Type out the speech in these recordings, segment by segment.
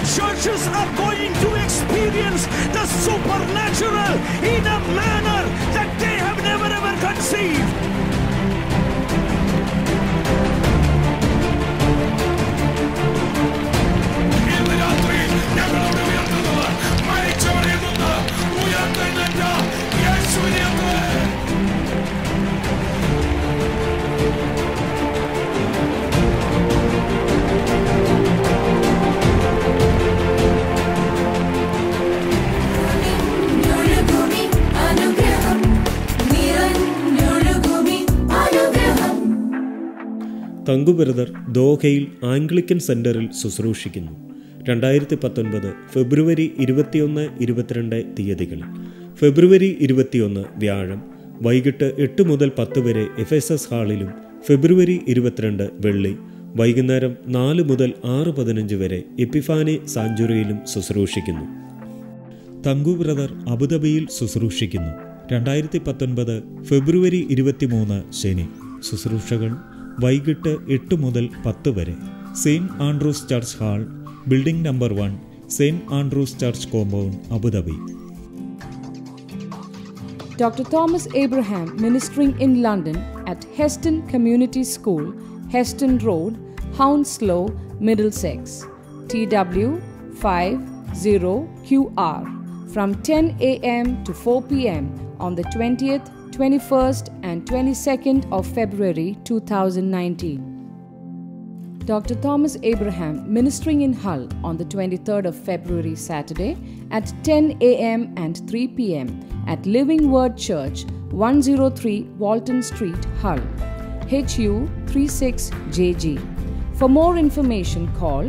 churches are going to experience the supernatural in a manner that they have never ever conceived. ഇന്ന് രാത്രി ഞങ്ങളോട് ഉയർത്തുന്നത് മരിച്ചവരിൽ നിന്ന് ഉയർത്തെഴുന്നേറ്റ യേശുവിനെ എന്ന് നിറഞ്ഞൊഴുകുമി അനുഗ്രഹം നിറഞ്ഞൊഴുകുമി അനുഗ്രഹം തങ്കു ബ്രദർ ദോഹയിൽ ആംഗ്ലിക്കൻ സെന്ററിൽ ശുശ്രൂഷിക്കുന്നു രണ്ടായിരത്തി പത്തൊൻപത് ഫെബ്രുവരി ഇരുപത്തിയൊന്ന് ഇരുപത്തിരണ്ട് തീയതികളിൽ ഫെബ്രുവരി ഇരുപത്തിയൊന്ന് വ്യാഴം വൈകിട്ട് എട്ട് മുതൽ പത്ത് വരെ എഫ് എസ് എസ് ഹാളിലും ഫെബ്രുവരി ഇരുപത്തിരണ്ട് വെള്ളി വൈകുന്നേരം നാല് മുതൽ ആറ് പതിനഞ്ച് വരെ എപ്പിഫാനി സാഞ്ചുറിയിലും ശുശ്രൂഷിക്കുന്നു തങ്കു ബ്രദർ അബുദാബിയിൽ ശുശ്രൂഷിക്കുന്നു രണ്ടായിരത്തി പത്തൊൻപത് ഫെബ്രുവരി ഇരുപത്തിമൂന്ന് ശനി ശുശ്രൂഷകൾ വൈകിട്ട് എട്ട് മുതൽ പത്ത് വരെ saint Andrews church hall building number one saint Andrews church compound Abu Dhabi Dr. Thomas Abraham ministering in London at Heston Community School, Heston Road, Hounslow, Middlesex. TW 50QR from 10 a.m. to 4 p.m. on the 20th, 21st, and 22nd of February 2019. Dr. Thomas Abraham ministering in Hull on the 23rd of February, Saturday at 10 a.m. and 3 p.m. at Living Word Church, 103 Walton Street, Hull, HU 36JG. For more information, call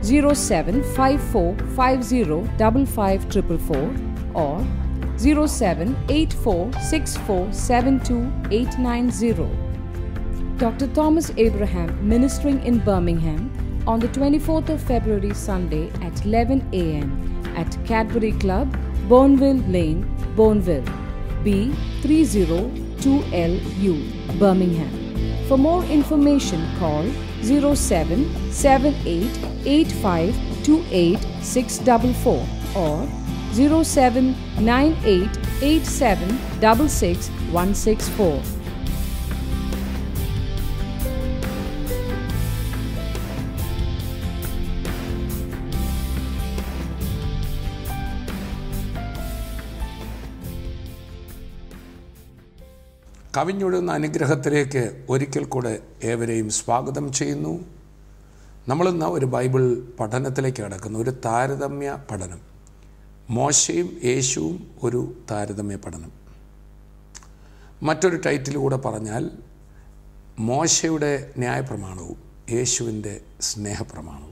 0754505544 or 078464728890. Dr. Thomas Abraham ministering in Birmingham on the 24th of February Sunday at 11 a.m. at Cadbury Club, Boneville Lane, Boneville, B302LU, Birmingham. For more information, call 077885286644 or 0798876664. കവിഞ്ഞൊഴുന്ന അനുഗ്രഹത്തിലേക്ക് ഒരിക്കൽ കൂടെ ഏവരെയും സ്വാഗതം ചെയ്യുന്നു നമ്മളിന്ന് ഒരു Bible പഠനത്തിലേക്ക് കിടക്കുന്നു ഒരു താരതമ്യ പഠനം മോശയും യേശുവും ഒരു താരതമ്യ പഠനം മറ്റൊരു ടൈറ്റിൽ കൂടെ പറഞ്ഞാൽ മോശയുടെ ന്യായപ്രമാണവും യേശുവിൻ്റെ സ്നേഹപ്രമാണവും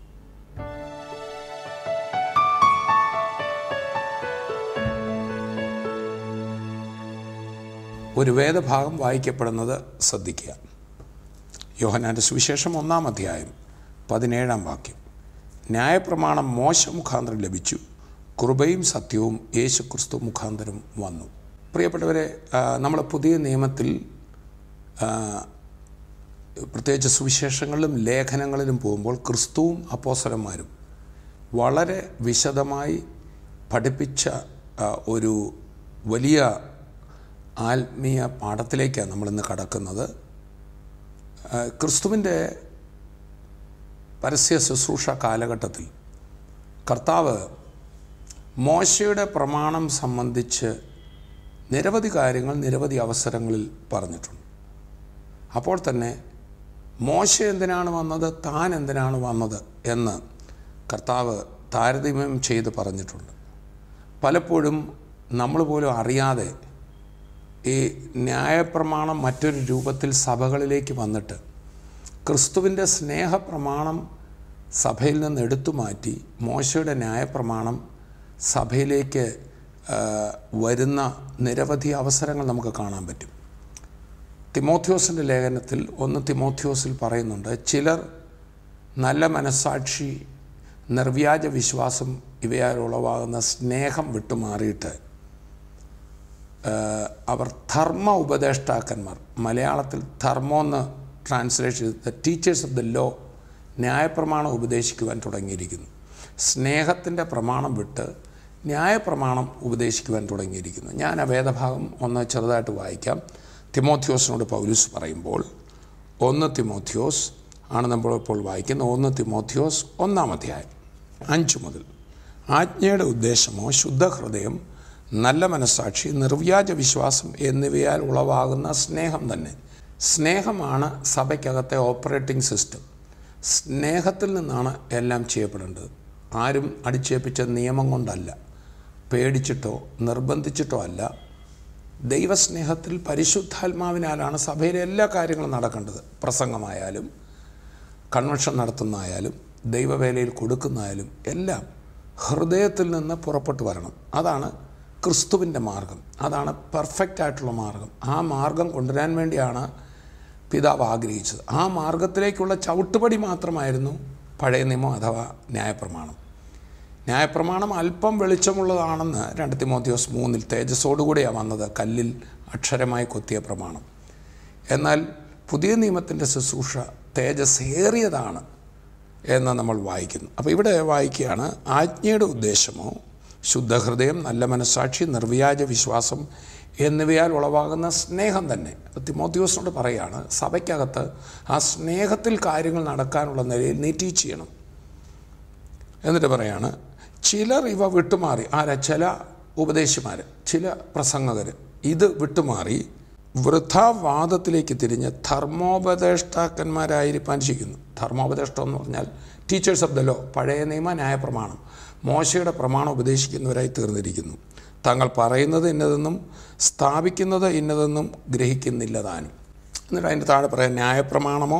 ഒരു വേദഭാഗം വായിക്കപ്പെടുന്നത് ശ്രദ്ധിക്കുക യോഹനാൻ്റെ സുവിശേഷം ഒന്നാം അധ്യായം പതിനേഴാം വാക്യം ന്യായപ്രമാണം മോശ മുഖാന്തരം ലഭിച്ചു കൃപയും സത്യവും യേശു ക്രിസ്തു മുഖാന്തരം വന്നു പ്രിയപ്പെട്ടവരെ നമ്മൾ പുതിയ നിയമത്തിൽ ആ, പ്രത്യേകിച്ച് സുവിശേഷങ്ങളിലും ലേഖനങ്ങളിലും പോകുമ്പോൾ ക്രിസ്തുവും അപ്പോസരന്മാരും വളരെ വിശദമായി പഠിപ്പിച്ച ആ, ഒരു വലിയ ആത്മീയ പാഠത്തിലേക്കാണ് നമ്മളിന്ന് കടക്കുന്നത് ആ, ക്രിസ്തുവിൻ്റെ പരസ്യ ശുശ്രൂഷ കാലഘട്ടത്തിൽ കർത്താവ് മോശയുടെ പ്രമാണം സംബന്ധിച്ച് നിരവധി കാര്യങ്ങൾ നിരവധി അവസരങ്ങളിൽ പറഞ്ഞിട്ടുണ്ട് അപ്പോൾ തന്നെ മോശ എന്തിനാണ് വന്നത് താൻ എന്തിനാണ് വന്നത് എന്ന് കർത്താവ് താരതമ്യം ചെയ്ത് പറഞ്ഞിട്ടുണ്ട് പലപ്പോഴും നമ്മൾ പോലും അറിയാതെ ഈ ന്യായപ്രമാണം മറ്റൊരു രൂപത്തിൽ സഭകളിലേക്ക് വന്നിട്ട് ക്രിസ്തുവിൻ്റെ സ്നേഹപ്രമാണം സഭയിൽ നിന്ന് എടുത്തു മാറ്റി മോശയുടെ ന്യായപ്രമാണം സഭയിലേക്ക് ആ, വരുന്ന നിരവധി അവസരങ്ങൾ നമുക്ക് കാണാൻ പറ്റും തിമോത്യോസിൻ്റെ ലേഖനത്തിൽ ഒന്ന് തിമോത്യോസിൽ പറയുന്നുണ്ട് ചിലർ നല്ല മനസ്സാക്ഷി നിർവ്യാജ വിശ്വാസം ഇവയാൽ ഉളവാകുന്ന സ്നേഹം വിട്ടുമാറിയിട്ട് ഏഹ്, അവർ ധർമ്മ ഉപദേഷ്ടാക്കന്മാർ മലയാളത്തിൽ ധർമ്മം എന്ന് ട്രാൻസ്ലേറ്റ് ചെയ്ത് the teachers of the law ന്യായപ്രമാണം ഉപദേശിക്കുവാൻ തുടങ്ങിയിരിക്കുന്നു സ്നേഹത്തിൻ്റെ പ്രമാണം വിട്ട് ന്യായപ്രമാണം ഉപദേശിക്കുവാൻ തുടങ്ങിയിരിക്കുന്നു ഞാൻ ആ വേദഭാഗം ഒന്ന് ചെറുതായിട്ട് വായിക്കാം തിമോത്യോസിനോട് പൗലൂസ് പറയുമ്പോൾ ഒന്ന് തിമോത്യോസ് ആണ് നമ്മൾ ഇപ്പോൾ വായിക്കുന്ന ഒന്ന് തിമോത്യോസ് ഒന്നാം അധ്യായം അഞ്ച് മുതൽ ആജ്ഞയുടെ ഉദ്ദേശമോ ശുദ്ധഹൃദയം നല്ല മനസ്സാക്ഷി നിർവ്യാജ വിശ്വാസം എന്നിവയാൽ ഉളവാകുന്ന സ്നേഹം തന്നെ സ്നേഹമാണ് സഭയ്ക്കകത്തെ ഓപ്പറേറ്റിംഗ് സിസ്റ്റം സ്നേഹത്തിൽ നിന്നാണ് എല്ലാം ചെയ്യപ്പെടേണ്ടത് ആരും അടിച്ചേൽപ്പിച്ച നിയമം കൊണ്ടല്ല പേടിച്ചിട്ടോ നിർബന്ധിച്ചിട്ടോ അല്ല ദൈവസ്നേഹത്തിൽ പരിശുദ്ധാത്മാവിനാലാണ് സഭയിലെ എല്ലാ കാര്യങ്ങളും നടക്കേണ്ടത് പ്രസംഗമായാലും കൺവെൻഷൻ നടത്തുന്നതായാലും ദൈവവേലയിൽ കൊടുക്കുന്നതായാലും എല്ലാം ഹൃദയത്തിൽ നിന്ന് പുറപ്പെട്ടു വരണം അതാണ് ക്രിസ്തുവിൻ്റെ മാർഗം അതാണ് പെർഫെക്റ്റ് ആയിട്ടുള്ള മാർഗം ആ മാർഗം കൊണ്ടുവരാൻ വേണ്ടിയാണ് പിതാവ് ആഗ്രഹിച്ചത് ആ മാർഗത്തിലേക്കുള്ള ചവിട്ടുപടി മാത്രമായിരുന്നു പഴയ നിയമം അഥവാ ന്യായപ്രമാണം ന്യായപ്രമാണം അല്പം വെളിച്ചമുള്ളതാണെന്ന് രണ്ട് തിമോത്തിയോസ് മൂന്നിൽ തേജസ്സോടുകൂടിയാണ് വന്നത് കല്ലിൽ അക്ഷരമായി കൊത്തിയ പ്രമാണം എന്നാൽ പുതിയ നിയമത്തിൻ്റെ ശുശ്രൂഷ തേജസ്സേറിയതാണ് എന്ന് നമ്മൾ വായിക്കുന്നു അപ്പോൾ ഇവിടെ വായിക്കുകയാണ് ആജ്ഞയുടെ ഉദ്ദേശമോ ശുദ്ധഹൃദയം നല്ല മനസ്സാക്ഷി നിർവ്യാജ വിശ്വാസം എന്നിവയാൽ ഉളവാകുന്ന സ്നേഹം തന്നെ തിമോത്യോസിനോട് പറയുകയാണ് സഭയ്ക്കകത്ത് ആ സ്നേഹത്തിൽ കാര്യങ്ങൾ നടക്കാനുള്ള നിലയിൽ നീ ടീച്ച് ചെയ്യണം എന്നിട്ട് പറയാണ് ചിലർ ഇവ വിട്ടുമാറി ആരാ ചില ഉപദേശിമാർ ചില പ്രസംഗകർ ഇത് വിട്ടുമാറി വൃഥാവാദത്തിലേക്ക് തിരിഞ്ഞ് ധർമ്മോപദേഷ്ടാക്കന്മാരായിരിക്കാൻ ചെയ്യുന്നു ധർമ്മോപദേഷ്ടം എന്ന് പറഞ്ഞാൽ ടീച്ചേഴ്സ് ഓഫ് ദ ലോ പഴയ നിയമ ന്യായപ്രമാണം മോശയുടെ പ്രമാണം ഉപദേശിക്കുന്നവരായി തീർന്നിരിക്കുന്നു തങ്ങൾ പറയുന്നത് ഇന്നതെന്നും സ്ഥാപിക്കുന്നത് ഇന്നതെന്നും ഗ്രഹിക്കുന്നില്ല താനും എന്നിട്ട് അതിൻ്റെ താഴെ പറയാം ന്യായപ്രമാണമോ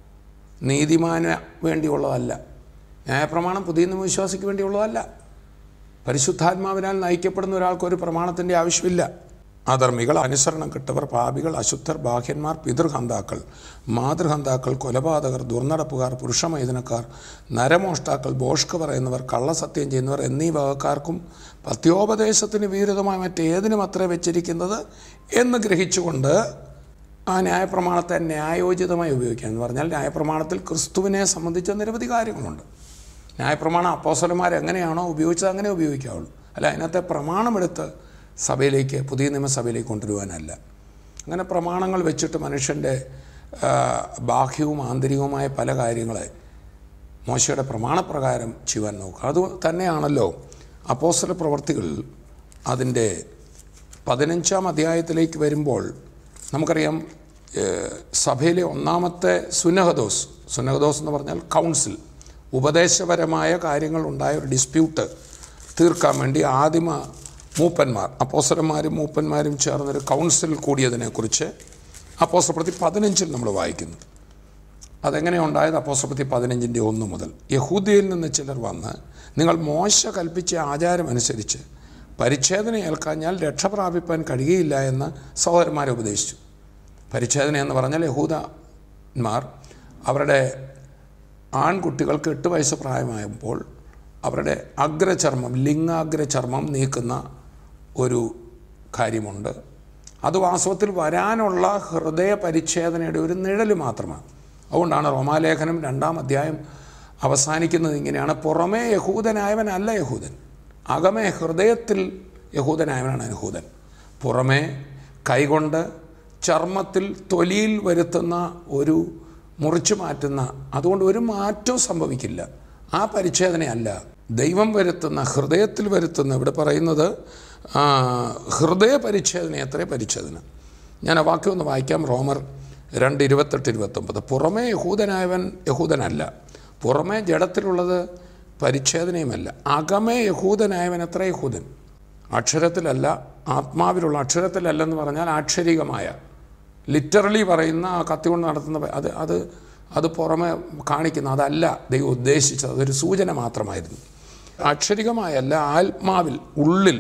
നീതിമാന് വേണ്ടിയുള്ളതല്ല ന്യായപ്രമാണം പുതിയ നിയമവിശ്വാസിക്ക് വേണ്ടിയുള്ളതല്ല പരിശുദ്ധാത്മാവിനാൽ നയിക്കപ്പെടുന്ന ഒരാൾക്ക് ഒരു പ്രമാണത്തിൻ്റെ ആവശ്യമില്ല അധർമ്മികൾ അനുസരണം കെട്ടവർ പാപികൾ അശുദ്ധർ ബാഹ്യന്മാർ പിതൃഹന്താക്കൾ മാതൃഹന്താക്കൾ കൊലപാതകർ ദുർനടപ്പുകാർ പുരുഷമൈതനക്കാർ നരമോഷ്ടാക്കൾ ബോഷ്കവർ എന്നിവർ കള്ളസത്യം ചെയ്യുന്നവർ എന്നീ വകക്കാർക്കും പത്യോപദേശത്തിന് വിരുദ്ധമായ മറ്റേതിനും അത്ര വെച്ചിരിക്കുന്നത് എന്ന് ഗ്രഹിച്ചുകൊണ്ട് ആ ന്യായപ്രമാണത്തെ ന്യായോചിതമായി ഉപയോഗിക്കുക എന്ന് പറഞ്ഞാൽ ന്യായപ്രമാണത്തിൽ ക്രിസ്തുവിനെ സംബന്ധിച്ച നിരവധി കാര്യങ്ങളുണ്ട് ന്യായപ്രമാണം അപ്പോസലന്മാർ എങ്ങനെയാണോ ഉപയോഗിച്ചത് അങ്ങനെ ഉപയോഗിക്കാവുള്ളൂ അല്ല അതിനകത്തെ പ്രമാണമെടുത്ത് സഭയിലേക്ക് പുതിയ നിയമസഭയിലേക്ക് കൊണ്ടുവരുവാനല്ല അങ്ങനെ പ്രമാണങ്ങൾ വെച്ചിട്ട് മനുഷ്യൻ്റെ ആ, ബാഹ്യവും ആന്തരികവുമായ പല കാര്യങ്ങളെ മോശയുടെ പ്രമാണപ്രകാരം ചെയ്യുവാൻ നോക്കുക അത് തന്നെയാണല്ലോ അപ്പോസ്തല പ്രവർത്തികൾ അതിൻ്റെ പതിനഞ്ചാം അധ്യായത്തിലേക്ക് വരുമ്പോൾ നമുക്കറിയാം ഏഹ്, സഭയിലെ ഒന്നാമത്തെ സുനഹദോസ് സുനഹദോസ് എന്ന് പറഞ്ഞാൽ കൗൺസിൽ ഉപദേശപരമായ കാര്യങ്ങൾ ഉണ്ടായ ഒരു ഡിസ്പ്യൂട്ട് തീർക്കാൻ വേണ്ടി ആദിമ മൂപ്പന്മാർ അപ്പോസരന്മാരും മൂപ്പന്മാരും ചേർന്നൊരു കൗൺസിൽ കൂടിയതിനെക്കുറിച്ച് അപ്പോസപ്രതി പതിനഞ്ചിൽ നമ്മൾ വായിക്കുന്നു അതെങ്ങനെ ഉണ്ടായത് അപ്പോസപ്രതി പതിനഞ്ചിൻ്റെ ഒന്ന് മുതൽ യഹൂദിയിൽ നിന്ന് ചിലർ വന്ന് നിങ്ങൾ മോശ കൽപ്പിച്ച ആചാരമനുസരിച്ച് പരിച്ഛേദന ഏൽക്കാഞ്ഞാൽ രക്ഷ പ്രാപിപ്പാൻ കഴിയുകയില്ല എന്ന് സഹോദരന്മാരെ ഉപദേശിച്ചു പരിച്ഛേദന എന്ന് പറഞ്ഞാൽ യഹൂദന്മാർ അവരുടെ ആൺകുട്ടികൾക്ക് എട്ട് വയസ്സ് പ്രായമായപ്പോൾ അവരുടെ അഗ്രചർമ്മം ലിംഗാഗ്രചർമ്മം നീക്കുന്ന ഒരു കാര്യമുണ്ട് അത് വാസ്തവത്തിൽ വരാനുള്ള ഹൃദയ പരിച്ഛേദനയുടെ ഒരു നിഴൽ മാത്രമാണ് അതുകൊണ്ടാണ് റോമാലേഖനം രണ്ടാം അധ്യായം അവസാനിക്കുന്നത് ഇങ്ങനെയാണ് പുറമേ യഹൂദനായവനല്ല യഹൂദൻ അകമേ ഹൃദയത്തിൽ യഹൂദനായവനാണ് യഹൂദൻ പുറമേ കൈകൊണ്ട് ചർമ്മത്തിൽ തൊലിയിൽ വരുത്തുന്ന ഒരു മുറിച്ചു മാറ്റുന്ന അതുകൊണ്ട് ഒരു മാറ്റവും സംഭവിക്കില്ല ആ പരിച്ഛേദനയല്ല ദൈവം വരുത്തുന്ന ഹൃദയത്തിൽ വരുത്തുന്ന ഇവിടെ പറയുന്നത് ആ, ഹൃദയ പരിച്ഛേദന എത്ര പരിച്ഛേദന ഞാൻ ആ വാക്യം ഒന്ന് വായിക്കാം റോമർ രണ്ട് ഇരുപത്തെട്ട് ഇരുപത്തൊമ്പത് പുറമേ യഹൂദനായവൻ യഹൂദനല്ല പുറമേ ജഡത്തിലുള്ളത് പരിച്ഛേദനയുമല്ല അകമേ യഹൂദനായവൻ എത്ര യഹൂദൻ അക്ഷരത്തിലല്ല ആത്മാവിലുള്ള അക്ഷരത്തിലല്ലെന്ന് പറഞ്ഞാൽ ആക്ഷരികമായ ലിറ്ററലി പറയുന്ന ആ കത്തി കൊണ്ട് നടത്തുന്ന പ- അത് അത് അത് പുറമെ കാണിക്കുന്ന അതല്ല ദൈവം ഉദ്ദേശിച്ചത് അതൊരു സൂചന മാത്രമായിരുന്നു അക്ഷരികമായല്ല ആത്മാവിൽ ഉള്ളിൽ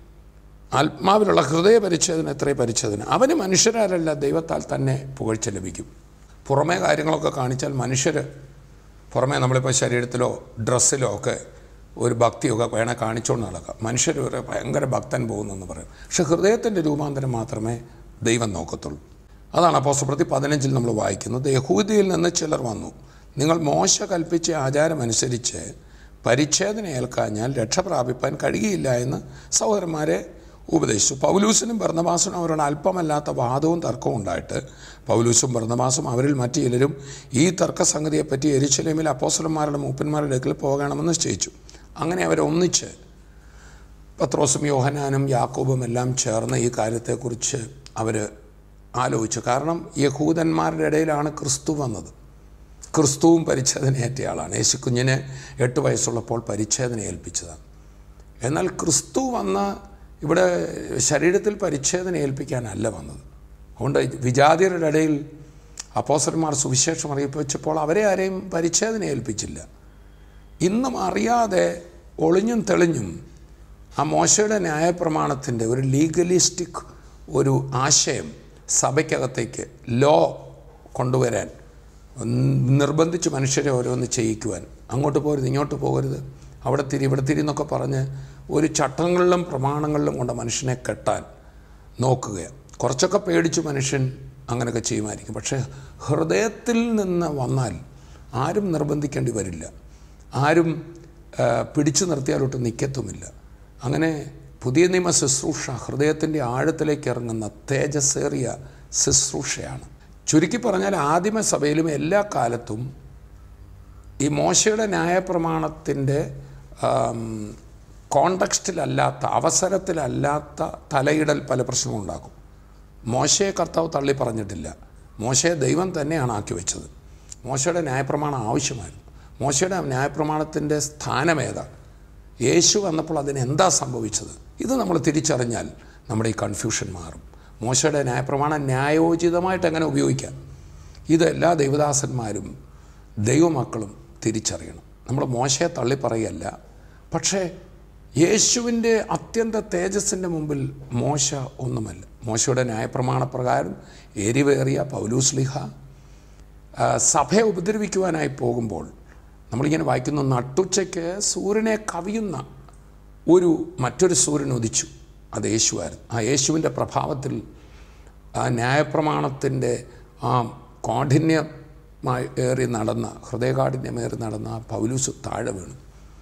ആത്മാവിലുള്ള ഹൃദയ പരിച്ഛേദന എത്രയും പരിച്ഛേദന അവന് മനുഷ്യരാലല്ല ദൈവത്താൽ തന്നെ പുകഴ്ച ലഭിക്കും പുറമേ കാര്യങ്ങളൊക്കെ കാണിച്ചാൽ മനുഷ്യർ പുറമേ നമ്മളിപ്പോൾ ശരീരത്തിലോ ഡ്രസ്സിലോ ഒക്കെ ഒരു ഭക്തിയൊക്കെ വേണേൽ കാണിച്ചുകൊണ്ട് നടക്കാം മനുഷ്യർ ഒരു ഭയങ്കര ഭക്തൻ പോകുന്നെന്ന് പറയും പക്ഷെ ഹൃദയത്തിൻ്റെ രൂപാന്തരം മാത്രമേ ദൈവം നോക്കത്തുള്ളൂ അതാണ് അപ്പോസ്തപ്രതി പതിനഞ്ചിൽ നമ്മൾ വായിക്കുന്നത് യഹൂദിയിൽ നിന്ന് ചിലർ വന്നു നിങ്ങൾ മോശ കൽപ്പിച്ച ആചാരമനുസരിച്ച് പരിച്ഛേദന ഏൽക്കാഞ്ഞാൽ രക്ഷ പ്രാപിപ്പാൻ കഴിയില്ല എന്ന് സഹോദരന്മാരെ ഉപദേശിച്ചു പൗലൂസിനും ഭർണമാസിനും അവരോട് അല്പമല്ലാത്ത വാദവും തർക്കവും ഉണ്ടായിട്ട് പൗലൂസും ഭർണമാസും അവരിൽ മറ്റു ചിലരും ഈ തർക്കസംഗതിയെപ്പറ്റി എരിശലേമിൽ അപ്പോസലന്മാരുടെ മൂപ്പന്മാരുടെ അടുക്കൽ പോകണമെന്ന് നിശ്ചയിച്ചു അങ്ങനെ അവരൊന്നിച്ച് പത്രോസും യോഹനാനും യാക്കോബും എല്ലാം ചേർന്ന് ഈ കാര്യത്തെക്കുറിച്ച് അവർ ആലോചിച്ചു കാരണം യഹൂദന്മാരുടെ ഇടയിലാണ് ക്രിസ്തു വന്നത് ക്രിസ്തുവും പരിച്ഛേദനയേറ്റ ആളാണ് യേശു കുഞ്ഞിനെ എട്ട് വയസ്സുള്ളപ്പോൾ പരിച്ഛേദന ഏൽപ്പിച്ചതാണ് എന്നാൽ ക്രിസ്തു വന്ന ഇവിടെ ശരീരത്തിൽ പരിച്ഛേദന ഏൽപ്പിക്കാനല്ല വന്നത് അതുകൊണ്ട് വിജാതിയരുടെ ഇടയിൽ അപ്പോസന്മാർ സുവിശേഷം അറിയിപ്പിച്ചപ്പോൾ അവരെ ആരെയും പരിച്ഛേദന ഏൽപ്പിച്ചില്ല ഇന്നും അറിയാതെ ഒളിഞ്ഞും തെളിഞ്ഞും ആ മോശയുടെ ന്യായപ്രമാണത്തിൻ്റെ ഒരു ലീഗലിസ്റ്റിക് ഒരു ആശയം സഭയ്ക്കകത്തേക്ക് ലോ കൊണ്ടുവരാൻ നിർബന്ധിച്ച് മനുഷ്യരെ ഓരോന്ന് ചെയ്യിക്കുവാൻ അങ്ങോട്ട് പോരുത് ഇങ്ങോട്ട് പോകരുത് അവിടെ തിരി ഇവിടെ തിരി എന്നൊക്കെ പറഞ്ഞ് ഒരു ചട്ടങ്ങളിലും പ്രമാണങ്ങളിലും കൊണ്ട് മനുഷ്യനെ കെട്ടാൻ നോക്കുകയാണ് കുറച്ചൊക്കെ പേടിച്ച് മനുഷ്യൻ അങ്ങനെയൊക്കെ ചെയ്യുമായിരിക്കും പക്ഷേ ഹൃദയത്തിൽ നിന്ന് വന്നാൽ ആരും നിർബന്ധിക്കേണ്ടി വരില്ല ആരും ആ, പിടിച്ചു നിർത്തിയാലോട്ട് നിൽക്കത്തുമില്ല അങ്ങനെ പുതിയ നിയമ ശുശ്രൂഷ ഹൃദയത്തിൻ്റെ ആഴത്തിലേക്ക് ഇറങ്ങുന്ന തേജസ്സേറിയ ശുശ്രൂഷയാണ് ചുരുക്കി പറഞ്ഞാൽ ആദിമ സഭയിലും എല്ലാ കാലത്തും ഈ മോശയുടെ ന്യായപ്രമാണത്തിൻ്റെ കോണ്ടക്സ്റ്റിലല്ലാത്ത അവസരത്തിലല്ലാത്ത തലയിടൽ പല പ്രശ്നങ്ങളുണ്ടാകും മോശയെ കർത്താവ് തള്ളി പറഞ്ഞിട്ടില്ല മോശയെ ദൈവം തന്നെയാണ് ആക്കി വെച്ചത് മോശയുടെ ന്യായപ്രമാണം ആവശ്യമായിരുന്നു മോശയുടെ ന്യായപ്രമാണത്തിൻ്റെ സ്ഥാനമേതാ യേശു വന്നപ്പോൾ അതിന് എന്താ സംഭവിച്ചത് ഇത് നമ്മൾ തിരിച്ചറിഞ്ഞാൽ നമ്മുടെ ഈ കൺഫ്യൂഷൻ മാറും മോശയുടെ ന്യായപ്രമാണം ന്യായോചിതമായിട്ട് എങ്ങനെ ഉപയോഗിക്കാം ഇത് എല്ലാ ദൈവദാസന്മാരും ദൈവമക്കളും തിരിച്ചറിയണം നമ്മൾ മോശയെ തള്ളിപ്പറയല്ല പക്ഷേ യേശുവിൻ്റെ അത്യന്ത തേജസ്സിൻ്റെ മുമ്പിൽ മോശ ഒന്നുമല്ല മോശയുടെ ന്യായപ്രമാണപ്രകാരം എരിവേറിയ പൗലൂസ്ലിഹ ആ, സഭയെ ഉപദ്രവിക്കുവാനായി പോകുമ്പോൾ നമ്മളിങ്ങനെ വായിക്കുന്നു നട്ടുച്ചയ്ക്ക് സൂര്യനെ കവിയുന്ന ഒരു മറ്റൊരു സൂര്യൻ ഉദിച്ചു അത് യേശുവായിരുന്നു ആ യേശുവിൻ്റെ പ്രഭാവത്തിൽ ആ ന്യായപ്രമാണത്തിൻ്റെ ആ കാഠിന്യമായി ഏറി നടന്ന ഹൃദയകാഠിന്യമേറി നടന്ന ആ പൗലൂസ് താഴെ വീണു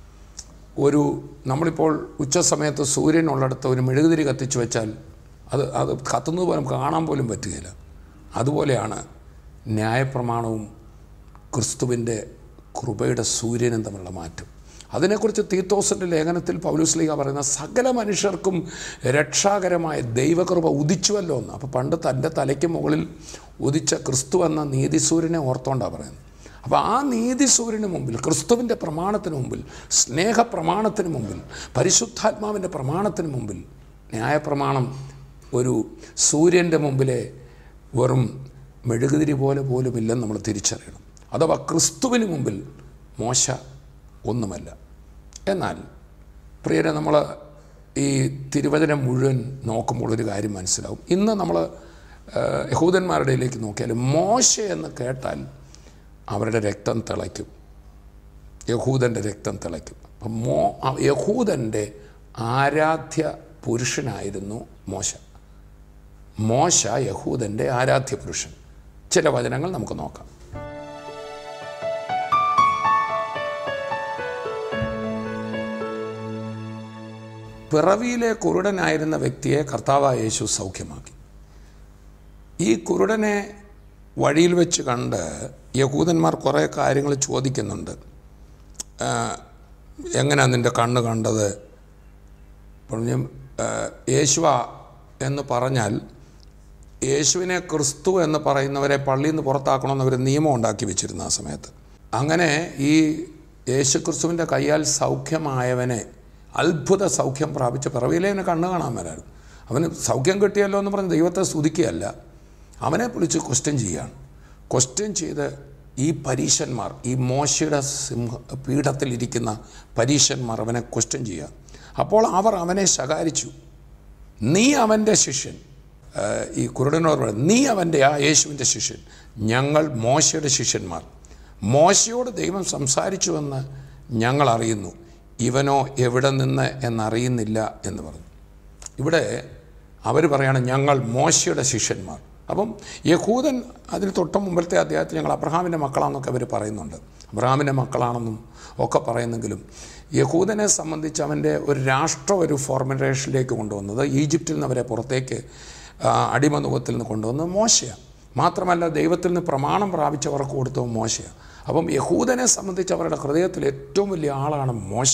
ഒരു നമ്മളിപ്പോൾ ഉച്ച സമയത്ത് സൂര്യനുള്ളിടത്ത് ഒരു മെഴുകുതിരി കത്തിച്ചു വെച്ചാൽ അത് അത് കത്തുന്നത് പോലും കാണാൻ പോലും പറ്റുകയില്ല അതുപോലെയാണ് ന്യായപ്രമാണവും ക്രിസ്തുവിൻ്റെ കൃപയുടെ സൂര്യനും തമ്മിലുള്ള മാറ്റം അതിനെക്കുറിച്ച് തീത്തോസിൻ്റെ ലേഖനത്തിൽ പൗലുസ്ലീഗ പറയുന്ന സകല മനുഷ്യർക്കും രക്ഷാകരമായ ദൈവകൃപ ഉദിച്ചുവല്ലോ എന്ന് അപ്പോൾ പണ്ട് തൻ്റെ തലയ്ക്ക് മുകളിൽ ഉദിച്ച ക്രിസ്തു എന്ന നീതിസൂര്യനെ ഓർത്തോണ്ടാണ് പറയുന്നത് അപ്പോൾ ആ നീതിസൂര്യന് മുമ്പിൽ ക്രിസ്തുവിൻ്റെ പ്രമാണത്തിന് മുമ്പിൽ സ്നേഹപ്രമാണത്തിന് മുമ്പിൽ പരിശുദ്ധാത്മാവിൻ്റെ പ്രമാണത്തിന് മുമ്പിൽ ന്യായപ്രമാണം ഒരു സൂര്യൻ്റെ മുമ്പിലെ വെറും മെഴുകുതിരി പോലെ പോലുമില്ലെന്ന് നമ്മൾ തിരിച്ചറിയണം അഥവാ ക്രിസ്തുവിന് മുമ്പിൽ മോശ ഒന്നുമല്ല എന്നാൽ പ്രിയരെ നമ്മൾ ഈ തിരുവചനം മുഴുവൻ നോക്കുമ്പോൾ ഒരു കാര്യം മനസ്സിലാവും ഇന്ന് നമ്മൾ യഹൂദന്മാരുടെ ഇടയിലേക്ക് നോക്കിയാൽ മോശ എന്ന് കേട്ടാൽ അവരുടെ രക്തം തിളയ്ക്കും യഹൂദൻ്റെ രക്തം തിളയ്ക്കും അപ്പം മോ ആ യഹൂദൻ്റെ ആരാധ്യ പുരുഷനായിരുന്നു മോശ മോശ യഹൂദൻ്റെ ആരാധ്യ പുരുഷൻ ചില വചനങ്ങൾ നമുക്ക് നോക്കാം പിറവിയിലെ കുരുടനായിരുന്ന വ്യക്തിയെ കർത്താവായ യേശു സൗഖ്യമാക്കി ഈ കുരുടനെ വഴിയിൽ വെച്ച് കണ്ട് യഹൂദന്മാർ കുറേ കാര്യങ്ങൾ ചോദിക്കുന്നുണ്ട് എങ്ങനെയാണ് നിൻ്റെ കണ്ണ് കണ്ടത് പറഞ്ഞു യേശുവ എന്ന് പറഞ്ഞാൽ യേശുവിനെ ക്രിസ്തു എന്ന് പറയുന്നവരെ പള്ളിയിൽ നിന്ന് പുറത്താക്കണമെന്ന് അവർ നിയമം ഉണ്ടാക്കി വെച്ചിരുന്നു ആ സമയത്ത് അങ്ങനെ ഈ യേശു ക്രിസ്തുവിൻ്റെ കയ്യാൽ സൗഖ്യമായവനെ അത്ഭുത സൗഖ്യം പ്രാപിച്ച പിറവിയിലെ അവന് കണ്ണ് കാണാൻ വരായിരുന്നു അവന് സൗഖ്യം കിട്ടിയല്ലോ എന്ന് പറഞ്ഞ് ദൈവത്തെ സ്തുതിക്കുകയല്ല അവനെ വിളിച്ച് ക്വസ്റ്റ്യൻ ചെയ്യുകയാണ് ക്വസ്റ്റ്യൻ ചെയ്ത് ഈ പരീശന്മാർ ഈ മോശയുടെ സിംഹ പീഠത്തിലിരിക്കുന്ന പരീശന്മാർ അവനെ ക്വസ്റ്റ്യൻ ചെയ്യുക അപ്പോൾ അവർ അവനെ ശകാരിച്ചു നീ അവൻ്റെ ശിഷ്യൻ ആ, ഈ കുരുടനോട് പറയും നീ അവൻ്റെ ആ യേശുവിൻ്റെ ശിഷ്യൻ ഞങ്ങൾ മോശയുടെ ശിഷ്യന്മാർ മോശയോട് ദൈവം സംസാരിച്ചുവെന്ന് ഞങ്ങൾ അറിയുന്നു ഇവനോ എവിടെ നിന്ന് എന്നറിയുന്നില്ല എന്ന് പറഞ്ഞു ഇവിടെ അവർ പറയാണ് ഞങ്ങൾ മോശയുടെ ശിഷ്യന്മാർ അപ്പം യഹൂദൻ അതിന് തൊട്ട് മുമ്പിലത്തെ അധ്യായത്തിൽ ഞങ്ങൾ അബ്രഹാമിൻ്റെ മക്കളാണെന്നൊക്കെ അവർ പറയുന്നുണ്ട് അബ്രഹാമിൻ്റെ മക്കളാണെന്നും ഒക്കെ പറയുന്നെങ്കിലും യഹൂദനെ സംബന്ധിച്ച് അവൻ്റെ ഒരു രാഷ്ട്ര ഒരു ഫോർമുലേഷനിലേക്ക് കൊണ്ടുവന്നത് ഈജിപ്തിൽ നിന്ന് അവരെ പുറത്തേക്ക് ആ, അടിമനുഖത്തിൽ നിന്ന് കൊണ്ടുവന്നത് മോശയാണ് മാത്രമല്ല ദൈവത്തിൽ നിന്ന് പ്രമാണം പ്രാപിച്ചവർക്ക് കൊടുത്തത് മോശയാണ് അപ്പം യഹൂദനെ സംബന്ധിച്ച് അവരുടെ ഹൃദയത്തിൽ ഏറ്റവും വലിയ ആളാണ് മോശ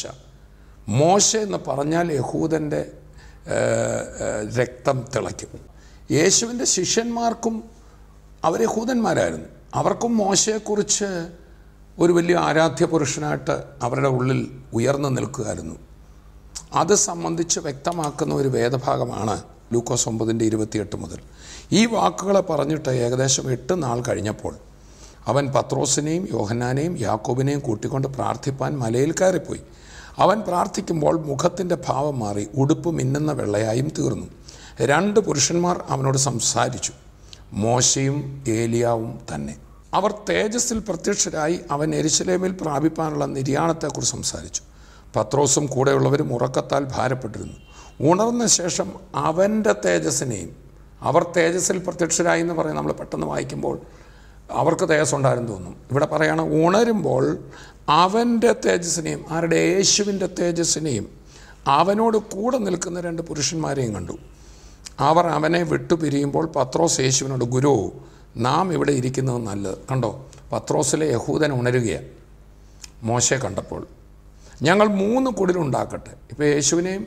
മോശ എന്ന് പറഞ്ഞാൽ യഹൂദൻ്റെ ഏഹ്, ഏഹ്, രക്തം തിളയ്ക്കും യേശുവിൻ്റെ ശിഷ്യന്മാർക്കും അവർ യഹൂദന്മാരായിരുന്നു അവർക്കും മോശയെക്കുറിച്ച് ഒരു വലിയ ആരാധ്യ പുരുഷനായിട്ട് അവരുടെ ഉള്ളിൽ ഉയർന്നു നിൽക്കുകയായിരുന്നു അത് സംബന്ധിച്ച് വ്യക്തമാക്കുന്ന ഒരു വേദഭാഗമാണ് ലൂക്കോസ് ഒമ്പതിൻ്റെ ഇരുപത്തിയെട്ട് മുതൽ ഈ വാക്കുകളെ പറഞ്ഞിട്ട് ഏകദേശം എട്ട് നാൾ കഴിഞ്ഞപ്പോൾ അവൻ പത്രോസിനെയും യോഹന്നാനെയും യാക്കോബിനെയും കൂട്ടിക്കൊണ്ട് പ്രാർത്ഥിപ്പാൻ മലയിൽ കയറിപ്പോയി അവൻ പ്രാർത്ഥിക്കുമ്പോൾ മുഖത്തിൻ്റെ ഭാവം മാറി ഉടുപ്പ് മിന്നുന്ന വെള്ളയായും തീർന്നു രണ്ട് പുരുഷന്മാർ അവനോട് സംസാരിച്ചു മോശയും ഏലിയാവും തന്നെ അവർ തേജസ്സിൽ പ്രത്യക്ഷരായി അവൻ എരിശലേമിൽ പ്രാപിപ്പാനുള്ള നിര്യാണത്തെക്കുറിച്ച് സംസാരിച്ചു പത്രോസും കൂടെയുള്ളവരും ഉറക്കത്താൽ ഭാരപ്പെട്ടിരുന്നു ഉണർന്ന ശേഷം അവൻ്റെ തേജസ്സിനെയും അവർ തേജസ്സിൽ പ്രത്യക്ഷരായി എന്ന് പറയും നമ്മൾ പെട്ടെന്ന് വായിക്കുമ്പോൾ അവർക്ക് തേജസ് ഉണ്ടായിരുന്നു തോന്നും ഇവിടെ പറയണം ഉണരുമ്പോൾ അവൻ്റെ തേജസ്സിനെയും ആരുടെ യേശുവിൻ്റെ തേജസ്സിനെയും അവനോട് കൂടെ നിൽക്കുന്ന രണ്ട് പുരുഷന്മാരെയും കണ്ടു അവർ അവനെ വിട്ടുപിരിയുമ്പോൾ പത്രോസ് യേശുവിനോട് ഗുരു നാം ഇവിടെ ഇരിക്കുന്നത് നല്ലത് കണ്ടോ പത്രോസിലെ യഹൂദൻ ഉണരുകയാണ് മോശയെ കണ്ടപ്പോൾ ഞങ്ങൾ മൂന്ന് കുടിലുണ്ടാക്കട്ടെ ഇപ്പോൾ യേശുവിനെയും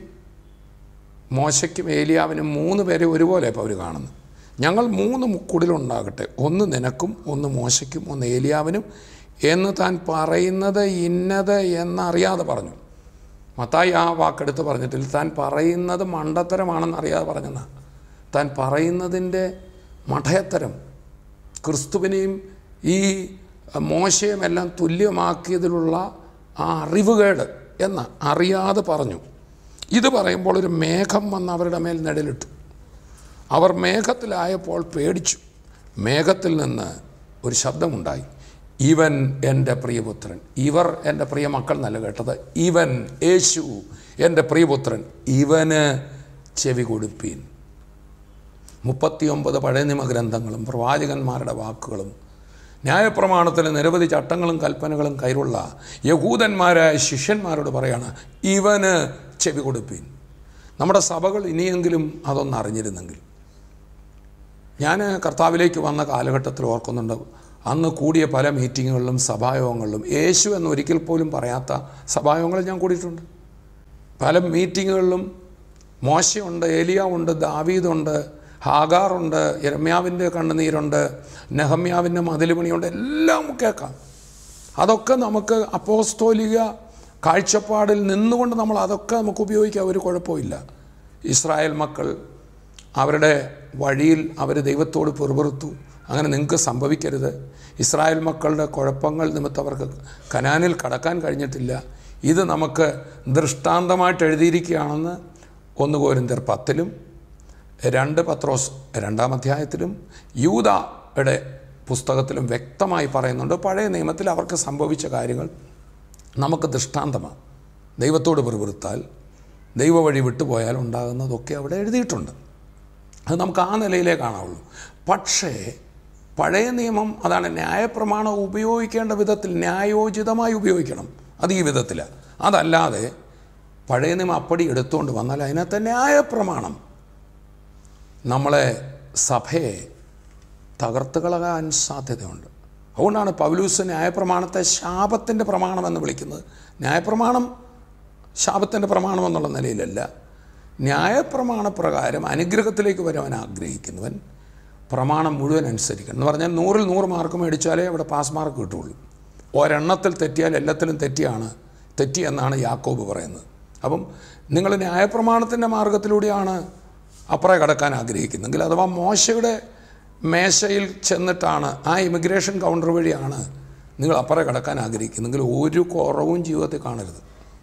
മോശയ്ക്കും ഏലിയാവിനും മൂന്ന് പേരെ ഒരുപോലെ ഇപ്പോൾ അവർ കാണുന്നു ഞങ്ങൾ മൂന്ന് കുടിലുണ്ടാകട്ടെ ഒന്ന് നിനക്കും ഒന്ന് മോശയ്ക്കും ഒന്ന് ഏലിയാവിനും എന്ന് താൻ പറയുന്നത് ഇന്നത് എന്നറിയാതെ പറഞ്ഞു മത്തായി ആ വാക്കെടുത്ത് പറഞ്ഞിട്ടില്ല താൻ പറയുന്നത് മണ്ടത്തരമാണെന്ന് അറിയാതെ പറഞ്ഞെന്നാ താൻ പറയുന്നതിൻ്റെ മഠയത്തരം ക്രിസ്തുവിനെയും ഈ മോശയും എല്ലാം തുല്യമാക്കിയതിലുള്ള ആ അറിവുകേട് എന്ന് അറിയാതെ പറഞ്ഞു ഇത് പറയുമ്പോൾ ഒരു മേഘം വന്ന് അവരുടെ മേൽ നിഴലിട്ടു അവർ മേഘത്തിലായപ്പോൾ പേടിച്ചു മേഘത്തിൽ നിന്ന് ഒരു ശബ്ദമുണ്ടായി ഇവൻ എൻ്റെ പ്രിയപുത്രൻ ഇവർ എൻ്റെ പ്രിയ മക്കൾ നല്ല കേട്ടത് ഇവൻ യേശു എൻ്റെ പ്രിയപുത്രൻ ഇവന് ചെവി കൊടുപ്പീൻ മുപ്പത്തിയൊമ്പത് പഴയ നിയമഗ്രന്ഥങ്ങളും പ്രവാചകന്മാരുടെ വാക്കുകളും ന്യായപ്രമാണത്തിന് നിരവധി ചട്ടങ്ങളും കൽപ്പനകളും കയ്യിലുള്ള യഹൂദന്മാരായ ശിഷ്യന്മാരോട് പറയാണ് ഇവന് ചെവി കൊടുപ്പീൻ നമ്മുടെ സഭകൾ ഇനിയെങ്കിലും അതൊന്ന് അറിഞ്ഞിരുന്നെങ്കിൽ ഞാൻ കർത്താവിലേക്ക് വന്ന കാലഘട്ടത്തിൽ ഓർക്കുന്നുണ്ട് അന്ന് കൂടിയ പല മീറ്റിങ്ങുകളിലും സഭായോഗങ്ങളിലും യേശു എന്ന് ഒരിക്കൽ പോലും പറയാത്ത സഭായോഗങ്ങളിൽ ഞാൻ കൂടിയിട്ടുണ്ട് പല മീറ്റിങ്ങുകളിലും മോശയുണ്ട് ഏലിയാവുണ്ട് ദാവീദുണ്ട് ഹാഗാറുണ്ട് യരമ്യാവിൻ്റെ കണ്ണുനീരുണ്ട് നെഹമ്യാവിൻ്റെ മതിലുപണിയുണ്ട് എല്ലാം കേൾക്കാം അതൊക്കെ നമുക്ക് അപ്പോസ്തോലിക കാഴ്ചപ്പാടിൽ നിന്നുകൊണ്ട് നമ്മൾ അതൊക്കെ നമുക്ക് ഉപയോഗിക്കാം ഒരു കുഴപ്പമില്ല ഇസ്രായേൽ മക്കൾ അവരുടെ വഴിയിൽ അവർ ദൈവത്തോട് പെറുപെറുത്തു അങ്ങനെ നിങ്ങൾക്ക് സംഭവിക്കരുത് ഇസ്രായേൽ മക്കളുടെ കുഴപ്പങ്ങൾ നിമിത്തം അവർക്ക് കനാനിൽ കടക്കാൻ കഴിഞ്ഞിട്ടില്ല ഇത് നമുക്ക് ദൃഷ്ടാന്തമായിട്ട് എഴുതിയിരിക്കുകയാണെന്ന് ഒന്ന് കോരിന്തർ പത്തിലും രണ്ട് പത്രോസ് രണ്ടാം അധ്യായത്തിലും യൂതയുടെ പുസ്തകത്തിലും വ്യക്തമായി പറയുന്നുണ്ട് പഴയ നിയമത്തിൽ അവർക്ക് സംഭവിച്ച കാര്യങ്ങൾ നമുക്ക് ദൃഷ്ടാന്തമാണ് ദൈവത്തോട് പെറുപെറുത്താൽ ദൈവ വഴി വിട്ടുപോയാൽ ഉണ്ടാകുന്നതൊക്കെ അവിടെ എഴുതിയിട്ടുണ്ട് അത് നമുക്ക് ആ നിലയിലേ കാണാവുള്ളൂ പക്ഷേ പഴയ നിയമം അതാണ് ന്യായപ്രമാണം ഉപയോഗിക്കേണ്ട വിധത്തിൽ ന്യായോചിതമായി ഉപയോഗിക്കണം അത് ഈ വിധത്തിലാണ് അതല്ലാതെ പഴയ നിയമം അപ്പടി എടുത്തുകൊണ്ട് വന്നാൽ അതിനകത്ത് ന്യായപ്രമാണം നമ്മളെ സഭയെ തകർത്ത് കളകാൻ സാധ്യതയുണ്ട് അതുകൊണ്ടാണ് പൗലൂസ് ന്യായപ്രമാണത്തെ ശാപത്തിൻ്റെ പ്രമാണമെന്ന് വിളിക്കുന്നത് ന്യായപ്രമാണം ശാപത്തിൻ്റെ പ്രമാണം എന്നുള്ള നിലയിലല്ല ന്യായപ്രമാണ പ്രകാരം അനുഗ്രഹത്തിലേക്ക് വരുവാൻ ആഗ്രഹിക്കുന്നവൻ പ്രമാണം മുഴുവൻ അനുസരിക്കണം എന്ന് പറഞ്ഞാൽ നൂറിൽ നൂറ് മാർക്ക് മേടിച്ചാലേ അവിടെ പാസ് മാർക്ക് കിട്ടുള്ളൂ ഒരെണ്ണത്തിൽ തെറ്റിയാൽ എല്ലാത്തിലും തെറ്റിയാണ് തെറ്റി എന്നാണ് യാക്കോബ് പറയുന്നത് അപ്പം നിങ്ങൾ ന്യായപ്രമാണത്തിൻ്റെ മാർഗത്തിലൂടെയാണ് അപ്പുറം കടക്കാൻ ആഗ്രഹിക്കുന്നെങ്കിൽ അഥവാ മോശയുടെ മേശയിൽ ചെന്നിട്ടാണ് ആ ഇമിഗ്രേഷൻ കൗണ്ടർ വഴിയാണ് നിങ്ങൾ അപ്പുറം കടക്കാൻ ആഗ്രഹിക്കുന്നെങ്കിൽ ഒരു കുറവും ജീവിതത്തിൽ കാണരുത്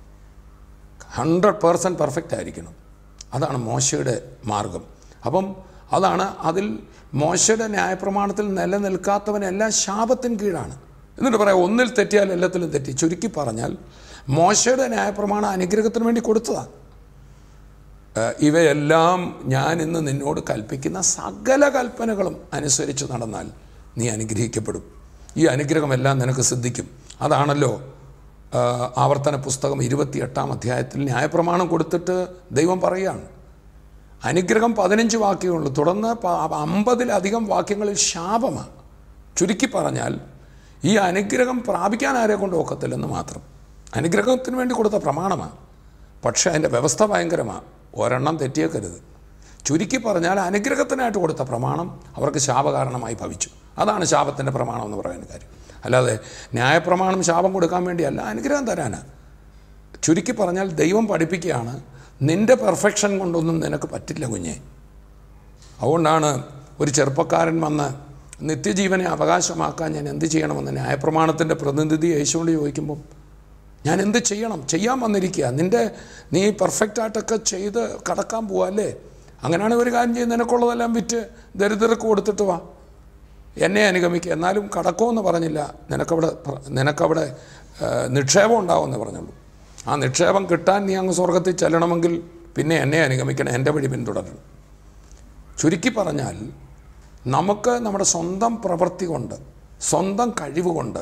ഹൺഡ്രഡ് പേഴ്സൻറ്റ് പെർഫെക്റ്റ് ആയിരിക്കണം അതാണ് മോശയുടെ മാർഗം അപ്പം അതാണ് അതിൽ മോശയുടെ ന്യായപ്രമാണത്തിൽ നിലനിൽക്കാത്തവനെല്ലാം ശാപത്തിന് കീഴാണ് എന്നിട്ട് പറയാം ഒന്നിൽ തെറ്റിയാൽ എല്ലാത്തിലും തെറ്റി ചുരുക്കി പറഞ്ഞാൽ മോശയുടെ ന്യായപ്രമാണം അനുഗ്രഹത്തിന് വേണ്ടി കൊടുത്തതാണ് ഏഹ് ഇവയെല്ലാം ഞാൻ ഇന്ന് നിന്നോട് കൽപ്പിക്കുന്ന സകല കൽപ്പനകളും അനുസരിച്ച് നടന്നാൽ നീ അനുഗ്രഹിക്കപ്പെടും ഈ അനുഗ്രഹമെല്ലാം നിനക്ക് സിദ്ധിക്കും അതാണല്ലോ ഏഹ് ആവർത്തന പുസ്തകം ഇരുപത്തിയെട്ടാം അധ്യായത്തിൽ ന്യായപ്രമാണം കൊടുത്തിട്ട് ദൈവം പറയുകയാണ് അനുഗ്രഹം പതിനഞ്ച് വാക്യമുള്ളൂ തുടർന്ന് പ- അമ്പതിലധികം വാക്യങ്ങളിൽ ശാപമാണ് ചുരുക്കി പറഞ്ഞാൽ ഈ അനുഗ്രഹം പ്രാപിക്കാൻ ആരെ കൊണ്ട് ഒക്കത്തില്ലെന്ന് മാത്രം അനുഗ്രഹത്തിന് വേണ്ടി കൊടുത്ത പ്രമാണമാണ് പക്ഷേ അതിൻ്റെ വ്യവസ്ഥ ഭയങ്കരമാണ് ഒരെണ്ണം തെറ്റിയേക്കരുത് ചുരുക്കി പറഞ്ഞാൽ അനുഗ്രഹത്തിനായിട്ട് കൊടുത്ത പ്രമാണം അവർക്ക് ശാപകാരണമായി ഭവിച്ചു അതാണ് ശാപത്തിൻ്റെ പ്രമാണം എന്ന് പറയുന്ന കാര്യം അല്ലാതെ ന്യായപ്രമാണം ശാപം കൊടുക്കാൻ വേണ്ടിയല്ല അനുഗ്രഹം തരാനാണ് ചുരുക്കി പറഞ്ഞാൽ ദൈവം പഠിപ്പിക്കുകയാണ് നിൻ്റെ പെർഫെക്ഷൻ കൊണ്ടൊന്നും നിനക്ക് പറ്റില്ല കുഞ്ഞെ അതുകൊണ്ടാണ് ഒരു ചെറുപ്പക്കാരൻ വന്ന് നിത്യജീവനെ അവകാശമാക്കാൻ ഞാൻ എന്ത് ചെയ്യണമെന്ന് ന്യായപ്രമാണത്തിൻ്റെ പ്രതിനിധി യേശുകൊണ്ട് ചോദിക്കുമ്പം ഞാൻ എന്ത് ചെയ്യണം ചെയ്യാൻ വന്നിരിക്കുക നിൻ്റെ നീ പെർഫെക്റ്റായിട്ടൊക്കെ ചെയ്ത് കടക്കാൻ പോവാ അല്ലേ അങ്ങനെയാണ് ഒരു കാര്യം ചെയ്യുന്നത് നിനക്കുള്ളതെല്ലാം വിറ്റ് ദരിദ്രർക്ക് കൊടുത്തിട്ട് വാ എന്നെ അനുഗമിക്കുക എന്നാലും കടക്കുമെന്ന് പറഞ്ഞില്ല നിനക്കവിടെ പ്ര- നിനക്കവിടെ ആ, നിക്ഷേപം ഉണ്ടാവുമെന്ന് പറഞ്ഞുള്ളൂ ആ നിക്ഷേപം കിട്ടാൻ നീ അങ്ങ് സ്വർഗത്തിൽ ചെല്ലണമെങ്കിൽ പിന്നെ എന്നെ അനുഗമിക്കണം എൻ്റെ വഴി പിന്തുടരണം ചുരുക്കി പറഞ്ഞാൽ നമുക്ക് നമ്മുടെ സ്വന്തം പ്രവൃത്തി കൊണ്ട് സ്വന്തം കഴിവ് കൊണ്ട്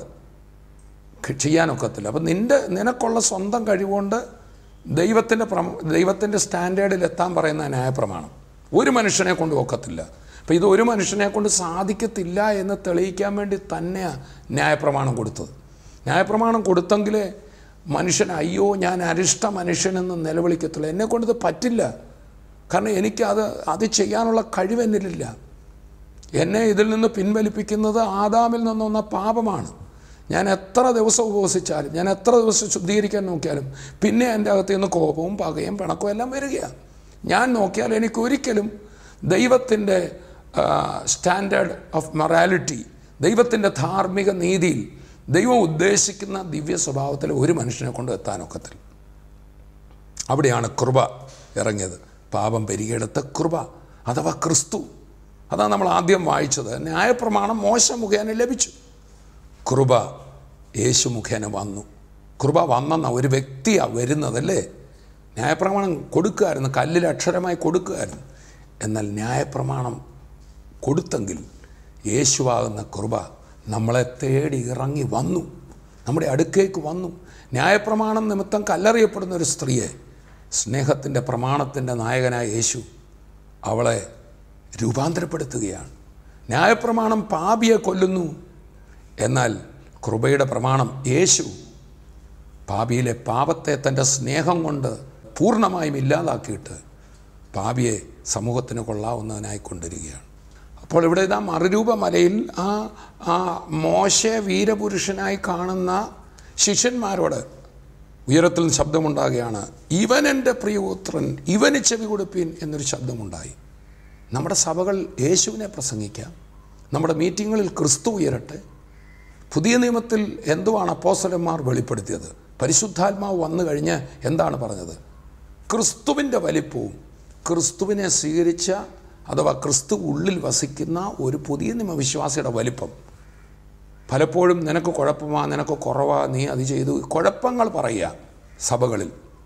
ക- ചെയ്യാനൊക്കത്തില്ല അപ്പം നിൻ്റെ നിനക്കുള്ള സ്വന്തം കഴിവുകൊണ്ട് ദൈവത്തിൻ്റെ പ്രമ ദൈവത്തിൻ്റെ സ്റ്റാൻഡേർഡിൽ എത്താൻ പറയുന്ന ന്യായപ്രമാണം ഒരു മനുഷ്യനെ കൊണ്ട് ഒക്കത്തില്ല അപ്പം ഇത് ഒരു മനുഷ്യനെ കൊണ്ട് സാധിക്കത്തില്ല എന്ന് തെളിയിക്കാൻ വേണ്ടി തന്നെയാണ് ന്യായപ്രമാണം കൊടുത്തത് ന്യായപ്രമാണം കൊടുത്തെങ്കിലേ മനുഷ്യൻ അയ്യോ ഞാൻ അരിഷ്ട മനുഷ്യനെന്ന് നിലവിളിക്കത്തുള്ളൂ എന്നെ കൊണ്ടിത് പറ്റില്ല കാരണം എനിക്കത് അത് ചെയ്യാനുള്ള കഴിവ് എന്നിലില്ല എന്നെ ഇതിൽ നിന്ന് പിൻവലിപ്പിക്കുന്നത് ആദാമിൽ നിന്നൊന്ന പാപമാണ് ഞാൻ എത്ര ദിവസം ഉപവസിച്ചാലും ഞാൻ എത്ര ദിവസം ശുദ്ധീകരിക്കാൻ നോക്കിയാലും പിന്നെ എൻ്റെ അകത്ത് നിന്ന് കോപവും പകയും പിണക്കവും എല്ലാം വരികയാണ് ഞാൻ നോക്കിയാൽ എനിക്ക് ഒരിക്കലും ദൈവത്തിൻ്റെ സ്റ്റാൻഡേർഡ് ഓഫ് മൊറാലിറ്റി ദൈവത്തിൻ്റെ ധാർമ്മിക നീതിയിൽ ദൈവം ഉദ്ദേശിക്കുന്ന ദിവ്യ സ്വഭാവത്തിൽ ഒരു മനുഷ്യനെ കൊണ്ട് എത്താനൊക്കത്തില്ല അവിടെയാണ് കൃപ ഇറങ്ങിയത് പാപം പെരുകിയെടുത്ത കൃപ അഥവാ ക്രിസ്തു അതാണ് നമ്മൾ ആദ്യം വായിച്ചത് ന്യായപ്രമാണം മോശ മുഖേന ലഭിച്ചു കൃപ യേശു മുഖേന വന്നു കൃപ വന്നെന്ന ഒരു വ്യക്തിയാണ് വരുന്നതല്ലേ ന്യായപ്രമാണം കൊടുക്കുമായിരുന്നു കല്ലിൽ അക്ഷരമായി കൊടുക്കുമായിരുന്നു എന്നാൽ ന്യായപ്രമാണം കൊടുത്തെങ്കിൽ യേശുവാകുന്ന കൃപ നമ്മളെ തേടി ഇറങ്ങി വന്നു നമ്മുടെ അടുക്കേക്ക് വന്നു ന്യായപ്രമാണം നിമിത്തം കല്ലെറിയപ്പെടുന്ന ഒരു സ്ത്രീയെ സ്നേഹത്തിൻ്റെ പ്രമാണത്തിൻ്റെ നായകനായ യേശു അവളെ രൂപാന്തരപ്പെടുത്തുകയാണ് ന്യായപ്രമാണം പാപിയെ കൊല്ലുന്നു എന്നാൽ കൃപയുടെ പ്രമാണം യേശു പാപിയിലെ പാപത്തെ തൻ്റെ സ്നേഹം കൊണ്ട് പൂർണ്ണമായും ഇല്ലാതാക്കിയിട്ട് പാപിയെ സമൂഹത്തിന് കൊള്ളാവുന്നതിനായി കൊണ്ടുവരികയാണ് അപ്പോൾ ഇവിടെ ഇതാ മറുരൂപ മലയിൽ ആ ആ മോശ വീരപുരുഷനായി കാണുന്ന ശിഷ്യന്മാരോട് ഉയരത്തിൽ നിന്ന് ശബ്ദമുണ്ടാകുകയാണ് ഇവൻ എൻ്റെ പ്രിയപുത്രൻ ഇവന് ചെവി കൊടുപ്പീൻ എന്നൊരു ശബ്ദമുണ്ടായി നമ്മുടെ സഭകൾ യേശുവിനെ പ്രസംഗിക്കാം നമ്മുടെ മീറ്റിങ്ങുകളിൽ ക്രിസ്തു ഉയരട്ടെ പുതിയ നിയമത്തിൽ എന്തുവാണ് അപ്പോസ്തലന്മാർ വെളിപ്പെടുത്തിയത് പരിശുദ്ധാത്മാവ് വന്നു കഴിഞ്ഞ് എന്താണ് പറഞ്ഞത് ക്രിസ്തുവിൻ്റെ വലിപ്പവും ക്രിസ്തുവിനെ സ്വീകരിച്ച അഥവാ ക്രിസ്തു ഉള്ളിൽ വസിക്കുന്ന ഒരു പുതിയ നിയമവിശ്വാസിയുടെ വലിപ്പം പലപ്പോഴും നിനക്ക് കുഴപ്പമാ നിനക്ക് കുറവാ നീ അത് ചെയ്തു കുഴപ്പങ്ങൾ പറയുക സഭകളിൽ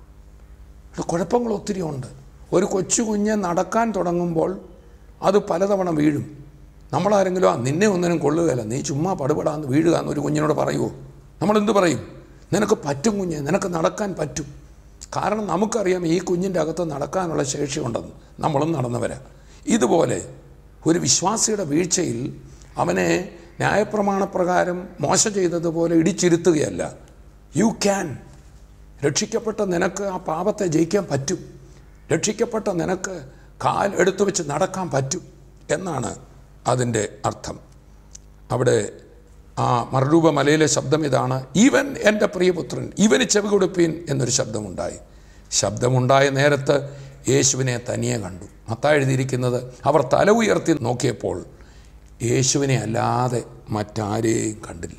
ഇവിടെ കുഴപ്പങ്ങൾ ഒത്തിരി ഉണ്ട് ഒരു കൊച്ചു കുഞ്ഞ് നടക്കാൻ തുടങ്ങുമ്പോൾ അത് പലതവണ വീഴും നമ്മളാരെങ്കിലും ആ നിന്നെ ഒന്നിനും കൊള്ളുകയില്ല നീ ചുമ്മാ പടുപടാന്ന് വീഴുക എന്ന് ഒരു കുഞ്ഞിനോട് പറയുമോ നമ്മളെന്ത് പറയും നിനക്ക് പറ്റും കുഞ്ഞ് നിനക്ക് നടക്കാൻ പറ്റും കാരണം നമുക്കറിയാം ഈ കുഞ്ഞിൻ്റെ അകത്ത് നടക്കാനുള്ള ശേഷിയുണ്ടെന്ന് നമ്മളും നടന്നവരാ ഇതുപോലെ ഒരു വിശ്വാസിയുടെ വീഴ്ചയിൽ അവനെ ന്യായപ്രമാണപ്രകാരം മോശം ചെയ്തതുപോലെ ഇടിച്ചിരുത്തുകയല്ല യു ക്യാൻ രക്ഷിക്കപ്പെട്ട നിനക്ക് ആ പാപത്തെ ജയിക്കാൻ പറ്റും രക്ഷിക്കപ്പെട്ട നിനക്ക് കാൽ എടുത്തു വെച്ച് നടക്കാൻ പറ്റും എന്നാണ് അതിൻ്റെ അർത്ഥം അവിടെ ആ മറുരൂപ മലയിലെ ശബ്ദം ഇതാണ് ഇവൻ എൻ്റെ പ്രിയപുത്രൻ ഇവന് ചെവി കൊടുപ്പീൻ എന്നൊരു ശബ്ദമുണ്ടായി ശബ്ദമുണ്ടായ നേരത്ത് യേശുവിനെ തനിയെ കണ്ടു മത്തായി എഴുതിയിരിക്കുന്നത് അവർ തല ഉയർത്തി നോക്കിയപ്പോൾ യേശുവിനെ അല്ലാതെ മറ്റാരെയും കണ്ടില്ല